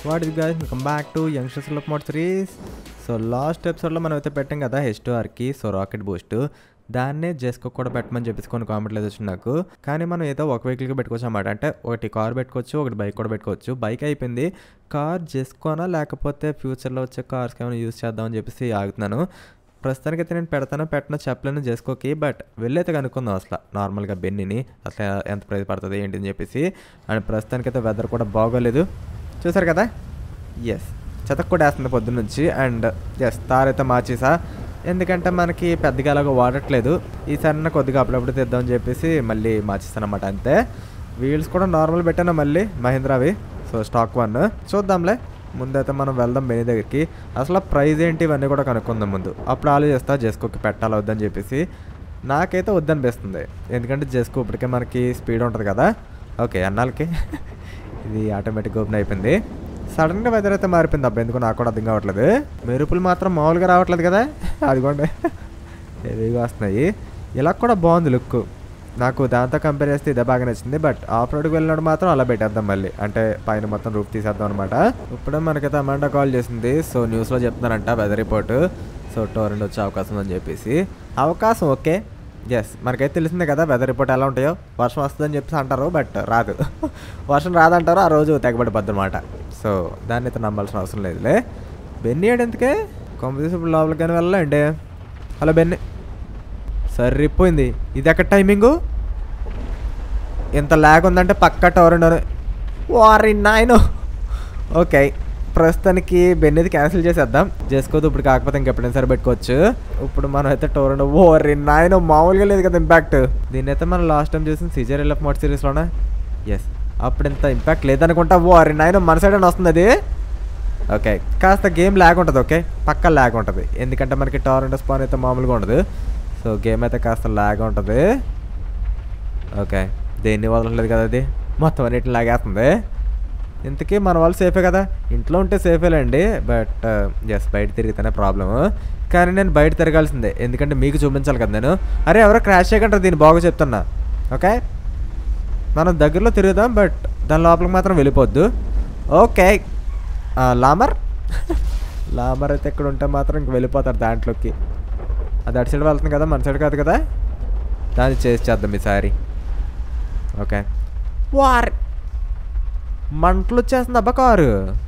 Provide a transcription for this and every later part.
What is guys welcome back to youngsters లప్ mod series so last ఎపిసోడ్లో మనం అయితే పెట్టాం కదా హెచ్ టు ఆర్కి సో రాకెట్ బూస్ట్ దాన్నే జెస్కో కూడా పెట్టమని చెప్పేసి కొన్ని కామెంట్లు అయితే వచ్చింది నాకు కానీ మనం ఏదో ఒక వెహికల్కి పెట్టుకోవచ్చు అన్నమాట అంటే ఒకటి కార్ పెట్టుకోవచ్చు ఒకటి బైక్ కూడా పెట్టుకోవచ్చు బైక్ అయిపోయింది కార్ జెస్కోనా లేకపోతే ఫ్యూచర్లో వచ్చే కార్స్కి ఏమైనా యూస్ చేద్దామని చెప్పేసి ఆగుతున్నాను ప్రస్తుతానికి అయితే నేను పెడతానో పెట్టనో చెప్పలేను జెస్కోకి బట్ వెళ్ళైతే కనుక్కుందాం అసలు నార్మల్గా బెన్నీని అసలు ఎంత ప్రైస్ పడుతుంది ఏంటి అని చెప్పేసి అండ్ ప్రస్తుతానికైతే వెదర్ కూడా బాగోలేదు చూసారు కదా ఎస్ చెతక్ కూడా వేస్తుంది పొద్దున్న నుంచి అండ్ ఎస్ తార్ అయితే మార్చేసా ఎందుకంటే మనకి పెద్దగా అలాగో వాడట్లేదు ఈసారి కొద్దిగా అప్పుడప్పుడు తెద్దామని చెప్పేసి మళ్ళీ మార్చేస్తాను అనమాట అంతే వీల్స్ కూడా నార్మల్ పెట్టాను మళ్ళీ మహీంద్రావి సో స్టాక్ వన్ చూద్దాంలే ముందైతే మనం వెళ్దాం బెనీ దగ్గరికి అసలు ప్రైస్ ఏంటి ఇవన్నీ కూడా కనుక్కుందాం ముందు అప్పుడు ఆలోచిస్తా జెస్కోకి పెట్టాలి వద్దని చెప్పేసి నాకైతే వద్దనిపిస్తుంది ఎందుకంటే జెస్కో ఇప్పటికే మనకి స్పీడ్ ఉంటుంది కదా ఓకే అన్నాళ్ళకి ఇది ఆటోమేటిక్ ఓపెన్ అయిపోయింది సడన్గా వెదర్ అయితే మారిపోయింది అబ్బా ఎందుకు నాకు కూడా అర్థం కావట్లేదు మెరుపులు మాత్రం మామూలుగా రావట్లేదు కదా అదిగోండి హెవీగా వస్తున్నాయి ఇలా కూడా బాగుంది లుక్ నాకు దాంతో కంపేర్ చేస్తే ఇదే బాగా నచ్చింది బట్ ఆఫ్ రోడ్కి వెళ్ళినప్పుడు మాత్రం అలా పెట్టేద్దాం మళ్ళీ అంటే పైన మొత్తం రూప్ తీసేద్దాం అనమాట ఇప్పుడే మనకైతే అమాండా కాల్ చేసింది సో న్యూస్లో చెప్తున్నారంట వెదర్ రిపోర్ట్ సో టోరెంట్ వచ్చే అవకాశం ఉందని చెప్పేసి అవకాశం ఓకే ఎస్ మనకైతే తెలిసిందే కదా వెదర్ రిపోర్ట్ ఎలా ఉంటాయో వర్షం వస్తుందని చెప్పేసి అంటారు బట్ రాదు వర్షం రాదంటారు ఆ రోజు తెగబడిపోద్ది అనమాట సో దాన్ని అయితే నమ్మాల్సిన అవసరం లేదులే బెన్నీ ఏడు ఎందుకే కొంపతీసి ఇప్పుడు లోపలికైనా వెళ్ళండి హలో బెన్నీ సరిపోయింది ఇది ఎక్కడ టైమింగు ఇంత ల్యాగ్ ఉందంటే పక్క టవర్ వారి నాయను ఓకే ప్రస్తుతానికి బెన్నీది క్యాన్సిల్ చేసేద్దాం చేసుకోదు ఇప్పుడు కాకపోతే ఇంకెప్పుడైనా సరే పెట్టుకోవచ్చు ఇప్పుడు మనం అయితే టోరెంట్ ఓరి నాయన మామూలుగా లేదు కదా ఇంపాక్ట్ దీన్ని అయితే మనం లాస్ట్ టైం చూసిన సిజర్ ఎల్ఎఫ్ మోడ్ సిరీస్లోనే ఎస్ అప్పుడు ఇంత ఇంపాక్ట్ లేదనుకుంటా ఓరి నాయన మన సైడ్ అని వస్తుంది అది ఓకే కాస్త గేమ్ ల్యాగ్ ఉంటుంది ఓకే పక్క ల్యాగ్ ఉంటుంది ఎందుకంటే మనకి టోరెంట్ స్పాన్ అయితే మామూలుగా ఉండదు సో గేమ్ అయితే కాస్త ల్యాగ్ ఉంటుంది ఓకే దేన్ని వదలట్లేదు కదా అది మొత్తం అన్నిటిని లాగేస్తుంది ఇంతకీ మన వాళ్ళు సేఫే కదా ఇంట్లో ఉంటే సేఫేలేండి బట్ ఎస్ బయట తిరిగితేనే ప్రాబ్లము కానీ నేను బయట తిరగాల్సిందే ఎందుకంటే మీకు చూపించాలి కదా నేను అరే ఎవరో క్రాష్ చేయకంటారు దీన్ని బాగా చెప్తున్నా ఓకే మనం దగ్గరలో తిరుగుదాం బట్ దాని లోపలికి మాత్రం వెళ్ళిపోద్దు ఓకే లామర్ లామర్ అయితే ఇక్కడ ఉంటే మాత్రం ఇంక వెళ్ళిపోతారు దాంట్లోకి అది అటు సైడ్ వెళ్తుంది కదా మన సైడ్ కాదు కదా దాన్ని చేసి చేద్దాం ఈసారి ఓకే వార్ మంటలు వచ్చేస్తుంది అబ్బా కారు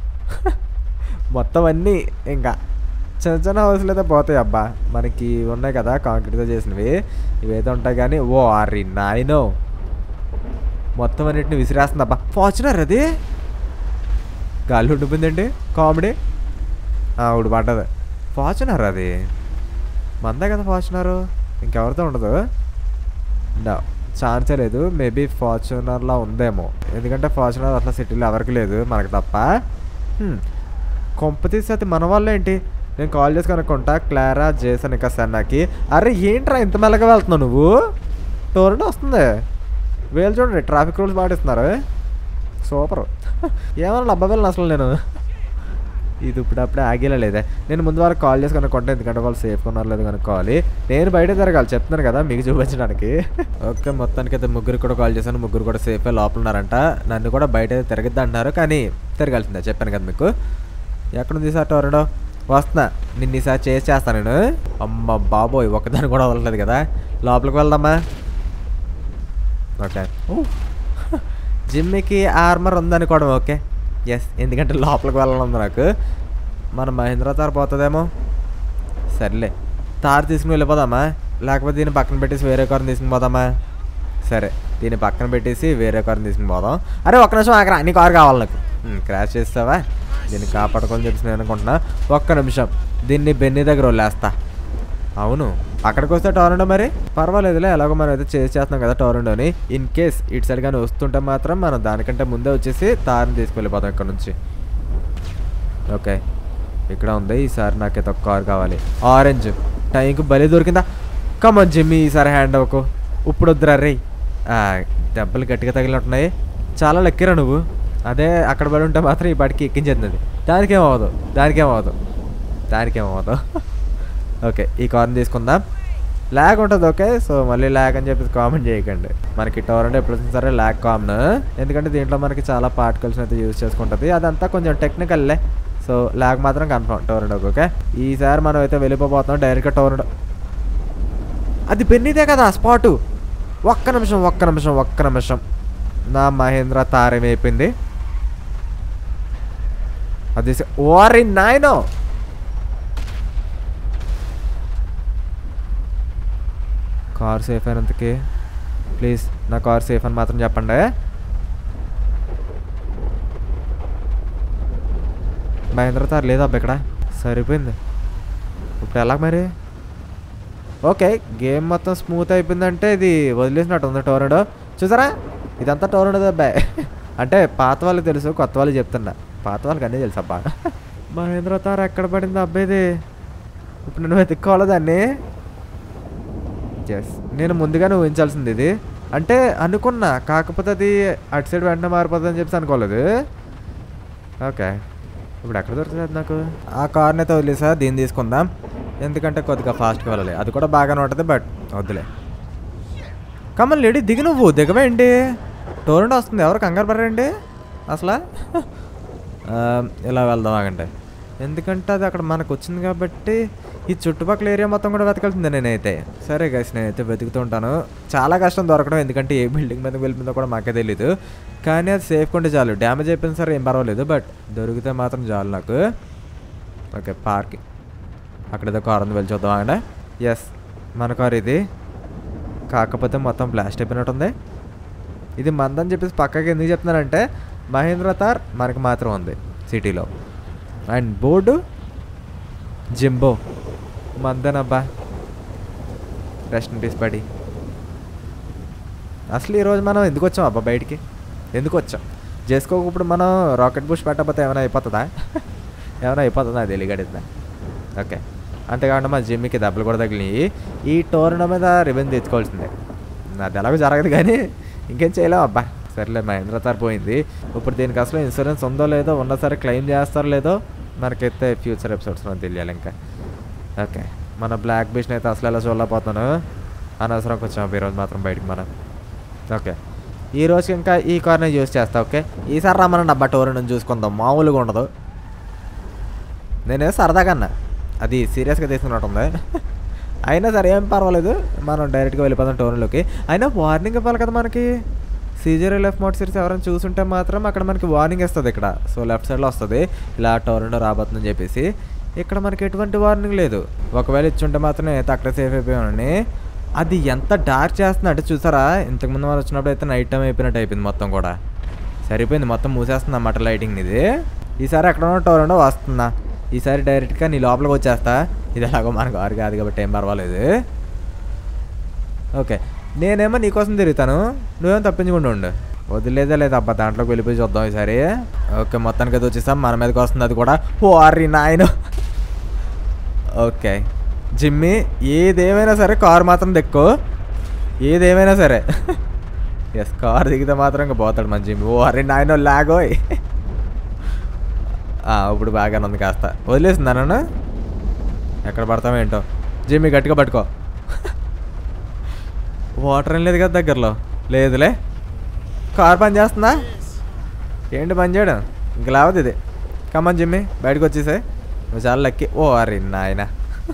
మొత్తం అన్నీ ఇంకా చిన్న చిన్న హౌస్లు అయితే పోతాయి అబ్బా మనకి ఉన్నాయి కదా కాంక్రీట్తో చేసినవి ఇవైతే ఉంటాయి కానీ ఓ ఆరి నాయనో మొత్తం అన్నిటిని విసిరేస్తుంది అబ్బా ఫార్చునర్ అది గాలి ఉండిపోయిందండి కామెడీ ఉడి పడ్డది ఫార్చునర్ అది మందే కదా ఫార్చునర్ ఇంకెవరితో ఉండదు నో ఛాన్సే లేదు మేబీ ఫార్చునర్లా ఉందేమో ఎందుకంటే ఫార్చునర్ అట్లా సిటీలో ఎవరికి లేదు మనకు తప్ప కొంపతీసి అయితే మన వాళ్ళు ఏంటి నేను కాల్ చేసి కనుక్కుంటా క్లారా జేసన్ ఇంకా సన్నాకి అరే ఏంట్రా ఇంత మెల్లగా వెళ్తున్నావు నువ్వు టోరెంట్ వస్తుంది వీళ్ళు చూడండి ట్రాఫిక్ రూల్స్ పాటిస్తున్నారు సూపర్ ఏమన్నా డబ్బా వెళ్ళను అసలు నేను ఇది ఇప్పుడప్పుడే ఆగేలా లేదే నేను ముందు వరకు కాల్ చేసి కనుక్కుంటే ఎందుకంటే వాళ్ళు సేఫ్గా ఉన్నారు లేదు కనుక్కోవాలి నేను బయట తిరగాలి చెప్తున్నాను కదా మీకు చూపించడానికి ఓకే మొత్తానికి అయితే ముగ్గురు కూడా కాల్ చేశాను ముగ్గురు కూడా సేఫే లోపల ఉన్నారంట నన్ను కూడా బయట అయితే తిరగద్దు అంటున్నారు కానీ తిరగాల్సిందే చెప్పాను కదా మీకు ఎక్కడుంది సార్ టోరడో వస్తున్నా నిన్న ఈసారి చేసి చేస్తాను నేను అమ్మ బాబోయ్ ఒక్కదాన్ని కూడా వదలలేదు కదా లోపలికి వెళ్దామా ఓకే జిమ్మికి ఆర్మర్ ఉందనుకోవడం ఓకే ఎస్ ఎందుకంటే లోపలికి వెళ్ళనుంది నాకు మన మహేంద్ర తార్ పోతుందేమో సర్లే తారు తీసుకుని వెళ్ళిపోదామా లేకపోతే దీన్ని పక్కన పెట్టేసి వేరే కారుని తీసుకుని పోదామా సరే దీన్ని పక్కన పెట్టేసి వేరే కారుని తీసుకుని పోదాం అరే ఒక్క నిమిషం ఆకరా నీ కారు కావాలి నాకు క్రాష్ చేస్తావా దీన్ని కాపాడుకోవాలని చెప్పేసి నేను అనుకుంటున్నా ఒక్క నిమిషం దీన్ని బెన్నీ దగ్గర వదిలేస్తా అవును అక్కడికి వస్తే టోరెండో మరి పర్వాలేదులే ఎలాగో మనం అయితే చేసి చేస్తున్నాం కదా టోరెండోని ఇన్ కేస్ ఇటు సైడ్ కానీ వస్తుంటే మాత్రం మనం దానికంటే ముందే వచ్చేసి తారని తీసుకెళ్ళిపోతాం ఇక్కడ నుంచి ఓకే ఇక్కడ ఉంది ఈసారి నాకైతే ఒక కార్ కావాలి ఆరెంజ్ టైంకి బలి దొరికిందా కమన్ జిమ్మి ఈసారి హ్యాండ్ అవ్వకు ఇప్పుడు వద్దురా రే దెబ్బలు గట్టిగా తగిలినట్టున్నాయి చాలా లెక్కిరా నువ్వు అదే అక్కడ పడి ఉంటే మాత్రం ఈ పాటికి ఎక్కించేది దానికేం అవ్వదు దానికేం అవ్వదు దానికేం అవ్వదు ఓకే ఈ కార్ని తీసుకుందాం ల్యాగ్ ఉంటుంది ఓకే సో మళ్ళీ ల్యాగ్ అని చెప్పేసి కామెంట్ చేయకండి మనకి టోరెంట్ ఎప్పుడు వచ్చినా సరే ల్యాగ్ కామన్ ఎందుకంటే దీంట్లో మనకి చాలా పార్టికల్స్ అయితే యూజ్ చేసుకుంటుంది అదంతా కొంచెం టెక్నికల్లే సో ల్యాగ్ మాత్రం కన్ఫర్మ్ టోరెంట్ ఓకే ఈసారి మనం అయితే వెళ్ళిపోతున్నాం డైరెక్ట్గా టోరెంట్ అది పెన్నిదే కదా స్పాటు ఒక్క నిమిషం ఒక్క నిమిషం ఒక్క నిమిషం నా మహేంద్ర తారేమైపోయింది అది ఓరి నాయనో కార్ సేఫ్ అయినంతకి ప్లీజ్ నా కార్ సేఫ్ అని మాత్రం చెప్పండి మహేంద్ర తార్ లేదా అబ్బా ఇక్కడ సరిపోయింది ఇప్పుడు ఎలా మరి ఓకే గేమ్ మొత్తం స్మూత్ అయిపోయిందంటే ఇది వదిలేసినట్టు ఉంది టోర్నడో చూసారా ఇదంతా టోర్నడో అబ్బాయి అంటే పాత వాళ్ళకి తెలుసు కొత్త వాళ్ళు చెప్తున్నా పాత వాళ్ళకి అన్నీ తెలుసు అబ్బా మహేంద్ర తార్ ఎక్కడ పడింది అబ్బాయిది ఇప్పుడు నేను వెతుక్కోవాలి దాన్ని ఎస్ నేను ముందుగానే ఊహించాల్సింది ఇది అంటే అనుకున్నా కాకపోతే అది అటు సైడ్ వెంటనే మారిపోతుంది అని చెప్పి అనుకోలేదు ఓకే ఇప్పుడు ఎక్కడ దొరుకుతుంది నాకు ఆ కార్ని అయితే వదిలేసా దీన్ని తీసుకుందాం ఎందుకంటే కొద్దిగా ఫాస్ట్గా వెళ్ళాలి అది కూడా బాగానే ఉంటుంది బట్ వద్దులే కమల్ లేడీ దిగి నువ్వు దిగవేంటి టోరెంట్ వస్తుంది ఎవరు కంగారు పడరండి అసలు ఆ, ఇలా వెళ్దాం ఆగండి ఎందుకంటే అది అక్కడ మనకు వచ్చింది కాబట్టి ఈ చుట్టుపక్కల ఏరియా మొత్తం కూడా వెతకాల్సిందే నేనైతే సరే గైస్ నేనైతే వెతుకుతూ ఉంటాను చాలా కష్టం దొరకడం ఎందుకంటే ఏ బిల్డింగ్ మీద వెళ్ళిందో కూడా మాకే తెలీదు కానీ అది సేఫ్ ఉంటే చాలు డ్యామేజ్ అయిపోయిన సరే ఏం పర్వాలేదు బట్ దొరికితే మాత్రం చాలు నాకు ఓకే పార్కింగ్ అక్కడ ఏదో కార్ ఉంది వెళ్ళి చూద్దాం ఆగండి ఎస్ మన కార్ ఇది కాకపోతే మొత్తం బ్లాస్ట్ అయిపోయినట్టుంది ఇది మందని చెప్పేసి పక్కకి ఎందుకు చెప్తున్నానంటే మహేంద్ర తార్ మనకి మాత్రం ఉంది సిటీలో అండ్ బోర్డు జింబో మందనబ్బా రెస్ట్ ఇన్ పీస్ బడి అసలు ఈరోజు మనం ఎందుకు వచ్చాం అబ్బా బయటికి ఎందుకు వచ్చాం చేసుకోకపోతే మనం రాకెట్ బుష్ పెట్టకపోతే ఏమైనా అయిపోతుందా ఏమైనా అయిపోతుందా అది ఎలిగడిందా ఓకే అంతేకాకుండా మా జిమ్మికి దెబ్బలు కూడా తగిలినాయి ఈ టోర్నమెంట్ మీద రివెన్ తెచ్చుకోవాల్సిందే అది ఎలాగో జరగదు కానీ ఇంకేం చేయలేం అబ్బా సర్లే మహేంద్ర తార్ పోయింది ఇప్పుడు దీనికి అసలు ఇన్సూరెన్స్ ఉందో లేదో ఉన్నా సరే క్లెయిమ్ చేస్తారో లేదో మనకైతే ఫ్యూచర్ ఎపిసోడ్స్లో తెలియాలి ఇంకా ఓకే మన బ్లాక్ బీచ్ని అయితే అసలు ఎలా చూడలేకపోతున్నాను అనవసరం వచ్చాము ఈరోజు మాత్రం బయటికి మనం ఓకే ఈ రోజు ఇంకా ఈ కార్ని యూస్ చేస్తా ఓకే ఈసారి రమ్మనండి అబ్బా టోరెంట్ చూసుకుందాం మామూలుగా ఉండదు నేనే సరదాగా అన్నా అది సీరియస్గా తీసుకున్నట్టుంది అయినా సరే ఏం పర్వాలేదు మనం డైరెక్ట్గా వెళ్ళిపోదాం టోర్నలోకి అయినా వార్నింగ్ ఇవ్వాలి కదా మనకి సీజర్ లెఫ్ట్ మోడ్ సిరీస్ ఎవరైనా చూసుంటే మాత్రం అక్కడ మనకి వార్నింగ్ ఇస్తుంది ఇక్కడ సో లెఫ్ట్ సైడ్లో వస్తుంది ఇలా టోర్నో రాబోతుందని చెప్పేసి ఇక్కడ మనకి ఎటువంటి వార్నింగ్ లేదు ఒకవేళ ఇచ్చుంటే మాత్రం అయితే అక్కడ సేఫ్ అయిపోయామని అది ఎంత డార్క్ చేస్తుంది అంటే చూసారా ఇంతకుముందు మనం వచ్చినప్పుడు అయితే నైట్ టైం అయిపోయినట్టు అయిపోయింది మొత్తం కూడా సరిపోయింది మొత్తం మూసేస్తుంది అన్నమాట లైటింగ్ ఇది ఈసారి ఎక్కడ ఉన్న టోరెండో వస్తుందా ఈసారి డైరెక్ట్గా నీ లోపలికి వచ్చేస్తా ఇది ఎలాగో మనకు ఆరు కాదు కాబట్టి ఏం పర్వాలేదు ఓకే నేనేమో నీకోసం తిరుగుతాను నువ్వేమో తప్పించకుండా ఉండు వదిలేదే లేదు అబ్బా దాంట్లోకి వెళ్ళిపోయి చూద్దాం ఈసారి ఓకే మొత్తానికి అయితే వచ్చేసాం మన మీదకి వస్తుంది అది కూడా ఓ అర్రీ నాయన ఓకే జిమ్మి ఏదేమైనా సరే కారు మాత్రం దెక్కో ఏదేమైనా సరే ఎస్ కార్ దిగితే మాత్రం ఇంకా పోతాడు మన జిమ్మి ఓ అరే నాయన లాగోయ్ ఆ, ఇప్పుడు బాగానే ఉంది కాస్త వదిలేసిందా నన్ను ఎక్కడ పడతామో ఏంటో జిమ్మి గట్టిగా పట్టుకో వాటర్ ఏం లేదు కదా దగ్గరలో లేదులే కార్ పని చేస్తుందా ఏంటి పని చేయడం ఇంక లేవదు ఇది కమ్మని జిమ్మి బయటకు వచ్చేసాయి నువ్వు చాలా లక్కీ ఓ అరే నాయన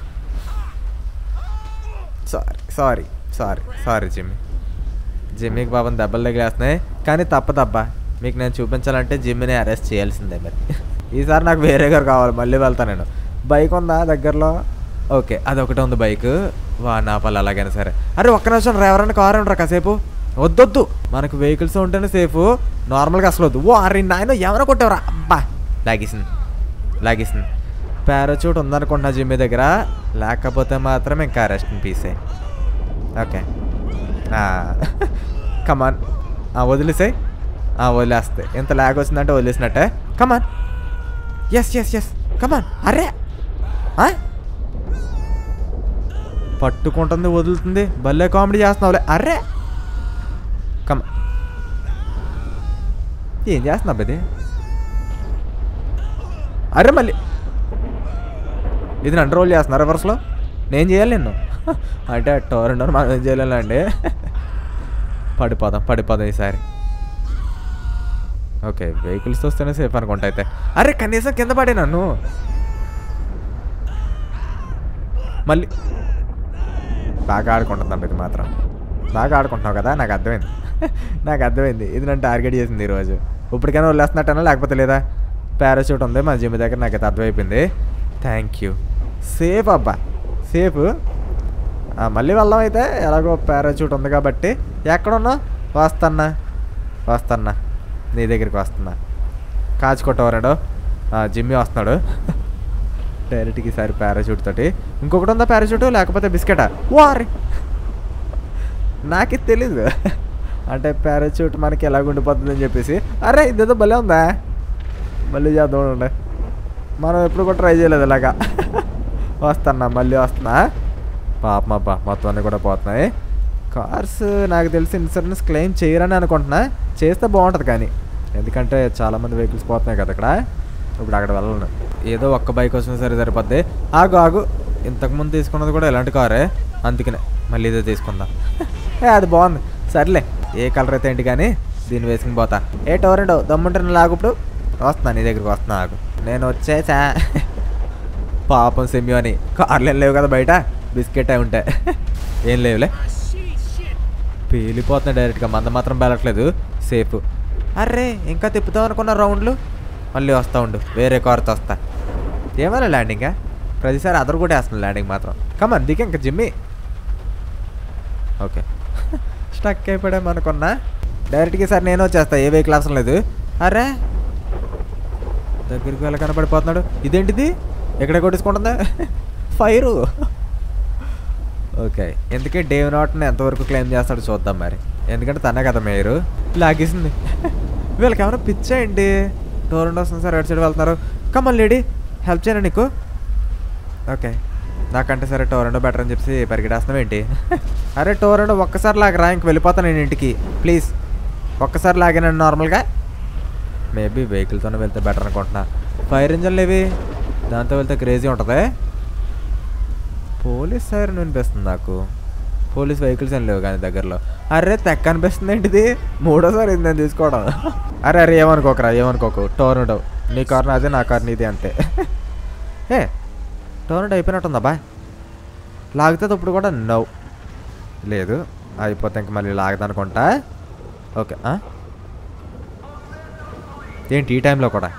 సారీ సారీ సారీ సారీ జిమ్మి జిమ్మికి పాపం దెబ్బలు తగిలేస్తున్నాయి కానీ తప్పదబ్బా మీకు నేను చూపించాలంటే జిమ్మిని అరెస్ట్ చేయాల్సిందే మరి ఈసారి నాకు వేరే గారు కావాలి మళ్ళీ వెళ్తాను నేను బైక్ ఉందా దగ్గరలో ఓకే అదొకటే ఉంది బైక్ వా నా పళ్ళు అలాగైనా సరే అరే ఒక్క నిమిషం ఎవరైనా కారు ఉండరా కాసేపు వద్దొద్దు మనకు వెహికల్స్ ఉంటేనే సేఫ్ నార్మల్గా అసలు వద్దు ఓ అరే నాయన ఎవరో కొట్టేవరా అబ్బా లాగేసింది లాగేసింది పారాచూట్ ఉందనుకుంటున్నా జిమ్మి దగ్గర లేకపోతే మాత్రం ఇంకా అరెస్ట్ పీసే ఓకే కమాన్ వదిలేసాయి వదిలేస్తాయి ఎంత ల్యాగ్ వచ్చిందంటే వదిలేసినట్టే come on yes yes yes come on అరే ఆ? పట్టుకుంటుంది వదులుతుంది భలే కామెడీ చేస్తున్నావులే అరే కమ ఏం చేస్తున్నావు ఇది అరే మళ్ళీ ఇది నన్ను రోల్ చేస్తున్నా రివర్స్లో నేను చేయాలి నిన్ను అంటే టోరెండో మనం ఏం చేయలేండి పడిపోదాం పడిపోదాం ఈసారి ఓకే వెహికల్స్ వస్తేనే సేఫ్ అనుకుంటా అయితే అరే కనీసం కింద పడే నన్ను మళ్ళీ బాగా ఆడుకుంటుందండి ఇది మాత్రం బాగా ఆడుకుంటున్నావు కదా నాకు అర్థమైంది నాకు అర్థమైంది ఇది నన్ను టార్గెట్ చేసింది ఈరోజు ఇప్పటికైనా వదిలేస్తున్నట్టనా లేకపోతే లేదా పారాషూట్ ఉంది మా జిమ్ దగ్గర నాకైతే అర్థమైపోయింది థ్యాంక్ యూ సేఫ్ అబ్బా సేఫ్ ఆ, మళ్ళీ వెళ్దాం అయితే ఎలాగో పారాచూట్ ఉంది కాబట్టి ఎక్కడున్నా వస్తన్నా వస్తన్నా నీ దగ్గరికి వస్తున్నా కాచుకొట్టవరాడు జిమ్మి వస్తున్నాడు డైరెక్ట్కి ఈసారి పారాచూట్ తోటి ఇంకొకటి ఉందా పారాచూట్ లేకపోతే బిస్కెటా వారి నాకే తెలీదు అంటే పారాచూట్ మనకి ఎలాగ ఉండిపోతుంది అని చెప్పేసి అరే ఇదేదో భలే ఉందా మళ్ళీ చేద్దాం ఉండే మనం ఎప్పుడు కూడా ట్రై చేయలేదు ఇలాగా వస్తున్నా మళ్ళీ వస్తున్నా పాపం అబ్బా మొత్తం అన్నీ కూడా పోతున్నాయి కార్స్ నాకు తెలిసి ఇన్సూరెన్స్ క్లెయిమ్ చేయరని అనుకుంటున్నా చేస్తే బాగుంటుంది కానీ ఎందుకంటే చాలామంది వెహికల్స్ పోతున్నాయి కదా ఇక్కడ ఇప్పుడు అక్కడ వెళ్ళను ఏదో ఒక్క బైక్ వచ్చినా సరే సరిపోద్ది ఆగు ఆగు ఇంతకుముందు తీసుకున్నది కూడా ఇలాంటి కారే అందుకనే మళ్ళీ ఇదే తీసుకుందాం ఏ అది బాగుంది సర్లే ఏ కలర్ అయితే ఏంటి కానీ దీన్ని వేసుకుని పోతా ఏ టోరెండో దమ్ముంటే నేను లాగు ఇప్పుడు వస్తున్నా నీ దగ్గరికి వస్తున్నా ఆగు నేను వచ్చేసా పాపం సెమ్యో అని కార్లు ఏం లేవు కదా బయట బిస్కెట్ అయి ఉంటాయి ఏం లేవులే పేలిపోతున్నాయి డైరెక్ట్గా మంద మాత్రం బెలట్లేదు సేఫ్ అర్రే ఇంకా తిప్పుతాం అనుకున్న రౌండ్లు మళ్ళీ వస్తా ఉండు వేరే కార్తో వస్తా ఏమైనా ల్యాండింగా ప్రతిసారి అదరు కూడా వేస్తుంది ల్యాండింగ్ మాత్రం కమన్ దిగి ఇంకా జిమ్మి ఓకే స్టక్ అయిపోయామనుకున్నా డైరెక్ట్గా సార్ నేను వచ్చేస్తా ఏ వెహికల్ అవసరం లేదు అరే దగ్గరికి వెళ్ళ కనపడిపోతున్నాడు ఇదేంటిది ఎక్కడ కొట్టించుకుంటుందా ఫైరు ఓకే ఎందుకే డేవ్ నాట్ని ఎంతవరకు క్లెయిమ్ చేస్తాడో చూద్దాం మరి ఎందుకంటే తనే కదా మేయరు లాగేసింది వీళ్ళకి ఏమైనా పిచ్చేయండి టోరెంట్ వస్తుంది సార్ ఎటు సైడ్ వెళ్తున్నారు కమల్ లేడీ హెల్ప్ చేయను నీకు ఓకే నాకంటే సరే టోరెండో బెటర్ అని చెప్పి పరిగెడేస్తున్నావు ఏంటి అరే టోరెండో ఒక్కసారి లాగరా ఇంక వెళ్ళిపోతాను నేను ఇంటికి ప్లీజ్ ఒక్కసారి లాగానండి నార్మల్గా మేబీ వెహికల్తోనే వెళ్తే బెటర్ అనుకుంటున్నా ఫైర్ ఇంజన్లు ఏవి దాంతో వెళ్తే క్రేజీ ఉంటుంది పోలీస్ సైరన్ వినిపిస్తుంది నాకు పోలీస్ వెహికల్స్ ఏం లేవు కానీ దగ్గరలో అరే తెక్క అనిపిస్తుంది ఏంటిది మూడోసారి ఇది నేను తీసుకోవడం అరే అరే ఏమనుకోకరా ఏమనుకోకు టోర్నడో నీ కార్ నాదే నా కార్ నీది అంతే ఏ టోర్నడో అయిపోయినట్టుందా బా లాగితే ఇప్పుడు కూడా నవ్వు లేదు అయిపోతే ఇంక మళ్ళీ లాగదనుకుంటా ఓకే ఆ? ఏంటి ఈ టైంలో కూడా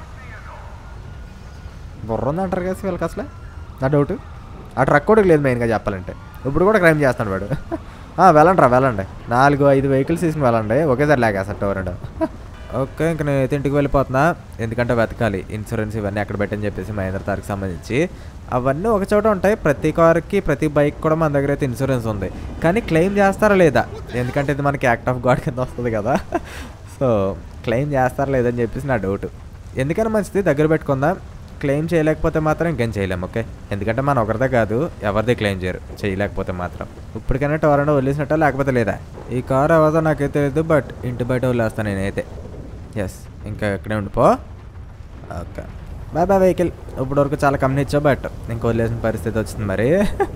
బుర్ర ఉందంటారు కదా వీళ్ళకి అసలు నా డౌట్ ఆ ట్రక్ కూడా లేదు మెయిన్గా చెప్పాలంటే ఇప్పుడు కూడా క్రైమ్ చేస్తాడు వాడు ఆ, వెళ్ళండి రా వెళ్ళండి నాలుగు ఐదు వెహికల్స్ తీసుకుని వెళ్ళండి ఒకేసారి లాగేస్తాడు టోరెండు ఓకే ఇంక నేను అయితే ఇంటికి వెళ్ళిపోతున్నా ఎందుకంటే వెతకాలి ఇన్సూరెన్స్ ఇవన్నీ ఎక్కడ పెట్టని చెప్పేసి మహేంద్ర తారికి సంబంధించి అవన్నీ ఒక చోట ఉంటాయి ప్రతి కార్కి ప్రతి బైక్ కూడా మన దగ్గర అయితే ఇన్సూరెన్స్ ఉంది కానీ క్లెయిమ్ చేస్తారా లేదా ఎందుకంటే ఇది మనకి యాక్ట్ ఆఫ్ గాడ్ కింద వస్తుంది కదా సో క్లెయిమ్ చేస్తారా లేదని చెప్పేసి నా డౌట్ ఎందుకని మంచిది దగ్గర పెట్టుకుందాం క్లెయిమ్ చేయలేకపోతే మాత్రం ఇంకేం చేయలేము ఓకే ఎందుకంటే మన ఒకరిదే కాదు ఎవరిదే క్లెయిమ్ చేయరు చేయలేకపోతే మాత్రం ఇప్పటికైనా టోరెండో వదిలేసినట్ట లేకపోతే లేదా ఈ కార్ ఎవరిదో నాకైతే తెలియదు బట్ ఇంటి బయట వదిలేస్తాను నేనైతే ఎస్ ఇంకా ఇక్కడే ఉండిపో ఓకే బాయ్ బాయ్ వెహికల్ ఇప్పుడు వరకు చాలా కంపెనీ ఇచ్చావు బట్ ఇంక వదిలేసిన పరిస్థితి వచ్చింది మరి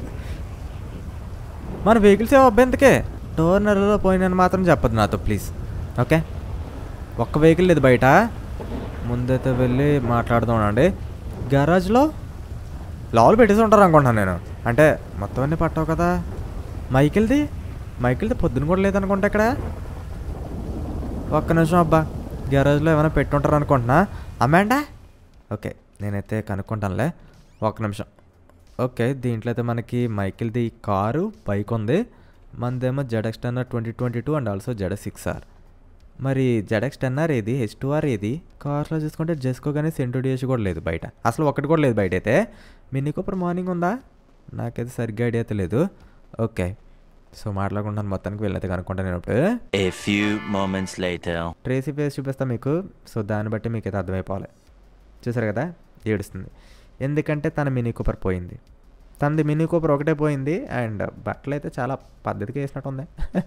మన వెహికల్స్ ఏమో అబ్బాయింతకే టోర్నర్లో పోయినని మాత్రం చెప్పదు నాతో ప్లీజ్ ఓకే ఒక్క వెహికల్ లేదు బయట ముందైతే వెళ్ళి మాట్లాడుతున్నాండి గ్యారాజ్లో లోపల పెట్టేసి ఉంటారు అనుకుంటున్నాను నేను అంటే మొత్తం అన్నీ పట్టవు కదా మైకిల్ది మైకిల్ది పొద్దున కూడా లేదనుకుంటా ఇక్కడ ఒక్క నిమిషం అబ్బా గ్యారేజ్లో ఏమైనా పెట్టుంటారు అనుకుంటున్నా అమ్మాండా ఓకే నేనైతే కనుక్కుంటానులే ఒక్క నిమిషం ఓకే దీంట్లో అయితే మనకి మైకిల్ది కారు బైక్ ఉంది మనదేమో ZX ten twenty twenty two and also Z six R మరి జెడెక్స్ టెన్ ఆర్ ఏది హెచ్ టూ ఆర్ ఏది కార్లో చూసుకుంటే జెస్కో కానీ సెంటూ డిఎస్ కూడా లేదు బయట అసలు ఒకటి కూడా లేదు బయట అయితే మినీ కూపర్ మార్నింగ్ ఉందా నాకైతే సరిగ్గా ఐడియా అయితే లేదు ఓకే సో మాట్లాడుకుంటాను మొత్తానికి వెళ్ళైతే కనుక్కుంటాను నేను ఇప్పుడు A few moments later. Tracy face చూపిస్తా మీకు సో దాన్ని బట్టి మీకు అయితే అర్థమైపోవాలి చూసారు కదా ఏడుస్తుంది ఎందుకంటే తన మినీ కూపర్ పోయింది తనది మినీ కూపర్ ఒకటే పోయింది అండ్ బట్టలు అయితే చాలా పద్ధతిగా వేసినట్టు ఉంది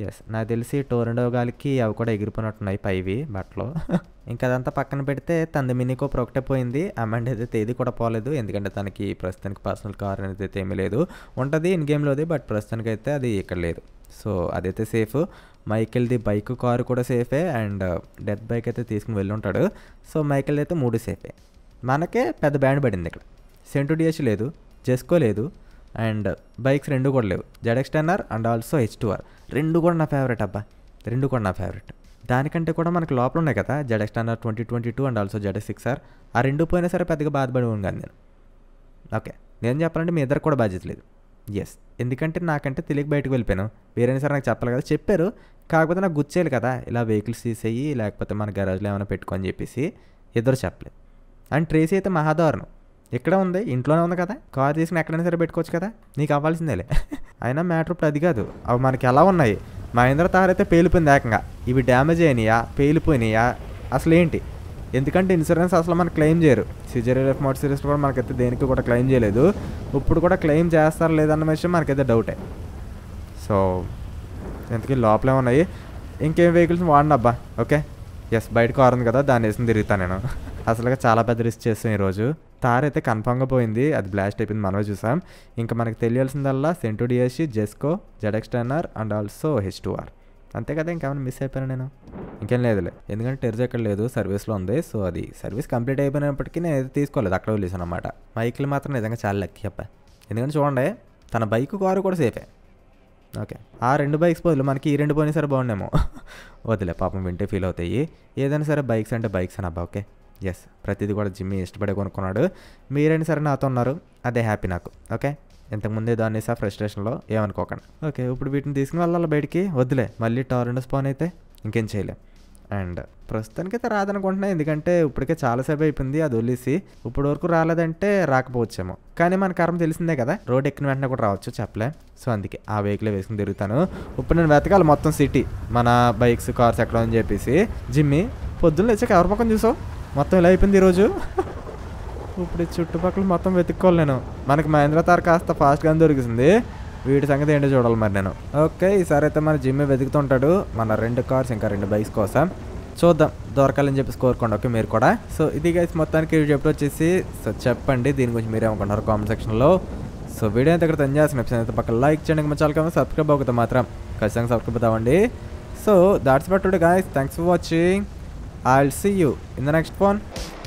ఎస్ నాకు తెలిసి టోరెండో గాలికి అవి కూడా ఎగిరిపోయినట్టున్నాయి పైవి బట్టలు ఇంకా అదంతా పక్కన పెడితే తనది మినీ కోపర్ ఒకటే పోయింది అమ్మాండ్ అయితే ఏది కూడా పోలేదు ఎందుకంటే తనకి ప్రస్తుతానికి పర్సనల్ కార్ అనేది అయితే ఏమీ లేదు ఉంటుంది ఇన్ గేమ్లోది బట్ ప్రస్తుతానికి అయితే అది ఇక్కడ లేదు సో అదైతే సేఫ్ మైకిల్ది బైక్ కారు కూడా సేఫే అండ్ డెత్ బైక్ అయితే తీసుకుని వెళ్ళి ఉంటాడు సో మైకిల్ అయితే మూడు సేఫే మనకే పెద్ద బ్యాండ్ పడింది ఇక్కడ సెంటు డిఎస్ లేదు జెస్కో లేదు అండ్ బైక్స్ రెండు కూడా లేవు ZX ten R and also H two R రెండు కూడా నా ఫేవరెట్ అబ్బా రెండు కూడా నా ఫేవరెట్ దానికంటే కూడా మనకు లోపల ఉన్నాయి కదా ZX ten R twenty twenty two and also ZX six R ఆ రెండు పోయినా సరే పెద్దగా బాధపడి ఉన్నాను నేను ఓకే నేను చెప్పాలంటే మీ ఇద్దరు కూడా బాధ్యత లేదు ఎస్ ఎందుకంటే నాకంటే తెలియక బయటకు వెళ్ళిపోయాను వేరైనా సరే నాకు చెప్పాలి కదా చెప్పారు కాకపోతే నాకు గుచ్చేయాలి కదా ఇలా వెహికల్స్ తీసేయి లేకపోతే మన గరాజ్లో ఏమైనా పెట్టుకొని చెప్పేసి ఇద్దరు చెప్పలేదు అండ్ ట్రేసీ అయితే మహాదారుణం ఇక్కడ ఉంది ఇంట్లోనే ఉంది కదా కార్ తీసుకుని ఎక్కడైనా సరే పెట్టుకోవచ్చు కదా నీకు అవ్వాల్సిందేలే అయినా మ్యాటర్ ఇప్పుడు అది కాదు అవి మనకి ఎలా ఉన్నాయి మహేంద్ర తార్ అయితే పేలిపోయింది ఏకంగా ఇవి డ్యామేజ్ అయినాయా పేలిపోయినాయా అసలు ఏంటి ఎందుకంటే ఇన్సూరెన్స్ అసలు మనకు క్లెయిమ్ చేయరు సిజరీఎఫ్ మోటర్ సిరీస్ కూడా మనకైతే దేనికి కూడా క్లెయిమ్ చేయలేదు ఇప్పుడు కూడా క్లెయిమ్ చేస్తారా లేదన్న విషయం మనకైతే డౌటే సో ఎందుకు లోపలే ఉన్నాయి ఇంకేం వెహికల్స్ వాడిన అబ్బా ఓకే ఎస్ బయట కార్ ఉంది కదా దాన్ని వేసుకుని తిరుగుతాను నేను అసలుగా చాలా పెద్ద రిస్క్ చేస్తాం ఈరోజు తార్ అయితే కన్ఫామ్గా పోయింది అది బ్లాస్ట్ అయిపోయింది మనమే చూసాం ఇంకా మనకు తెలియాల్సిందల్లా సెంటు DSC Jesko ZX ten R and also H two R అంతే కదా ఇంకేమైనా మిస్ అయిపోయాను నేను ఇంకేం లేదులే ఎందుకంటే టెర్జ్ ఎక్కడ లేదు సర్వీస్లో ఉంది సో అది సర్వీస్ కంప్లీట్ అయిపోయినప్పటికీ నేను ఏది తీసుకోలేదు అక్కడ వదిలేసాను అనమాట బైక్లు మాత్రం నిజంగా చాలా లక్కీ అప్ప ఎందుకంటే చూడండి తన బైక్ కారు కూడా సేఫే ఓకే ఆ రెండు బైక్స్ బదులు మనకి ఈ రెండు పోయినా సరే బాగుండేమో వదిలే పాపం వింటే ఫీల్ అవుతాయి ఏదైనా సరే బైక్స్ అంటే బైక్స్ అని అబ్బా ఓకే ఎస్ ప్రతిదీ కూడా జిమ్మి ఇష్టపడే కొనుక్కున్నాడు మీరైనా సరే నాతో ఉన్నారు అదే హ్యాపీ నాకు ఓకే ఇంతకుముందే దాన్ని సా ఫ్రస్ట్రేషన్లో ఏమనుకోకండి ఓకే ఇప్పుడు వీటిని తీసుకుని వెళ్ళాలి బయటికి వద్దులే మళ్ళీ టారెంట్ స్పాన్ అయితే ఇంకేం చేయలేం అండ్ ప్రస్తుతానికి అయితే రాదనుకుంటున్నా ఎందుకంటే ఇప్పటికే చాలాసేపు అయిపోయింది అది వదిలేసి ఇప్పుడు వరకు రాలేదంటే రాకపోవచ్చేమో కానీ మన కర్మ తెలిసిందే కదా రోడ్ ఎక్కిన వెంటనే కూడా రావచ్చు చెప్పలే సో అందుకే ఆ వెహికల్ వేసుకుని తిరుగుతాను ఇప్పుడు నేను వెతకాలి మొత్తం సిటీ మన బైక్స్ కార్స్ ఎక్కడ అని చెప్పేసి జిమ్మి పొద్దున్న వచ్చాక ఎవరి పక్కన చూసావు మొత్తం ఇలా అయిపోయింది ఈరోజు ఇప్పుడు ఈ చుట్టుపక్కల మొత్తం వెతుక్కోవాలి నేను మనకి మహేంద్ర తార్ కాస్త ఫాస్ట్గా దొరికింది వీటి సంగతి ఏంటో చూడాలి మరి నేను ఓకే ఈసారి అయితే మన జిమ్ వెతుకుతుంటాడు మన రెండు కార్స్ ఇంకా రెండు బైక్స్ కోసం చూద్దాం దొరకాలని చెప్పేసి కోరుకోండి ఓకే మీరు కూడా సో ఇది గైస్ మొత్తానికి చెప్పి వచ్చేసి సో చెప్పండి దీని గురించి మీరు ఏమనుకుంటున్నారు కామెంట్ సెక్షన్లో సో వీడియో అయితే ఇక్కడ తను చేసిన ఎపిసోడ్ అయితే పక్కన లైక్ చేయండి మా ఛానల్ సబ్స్క్రైబ్ అవుతుంది మాత్రం ఖచ్చితంగా సబ్స్క్రైబ్ అవుతామండి so that's but today guys thanks for watching I will see you in the next phone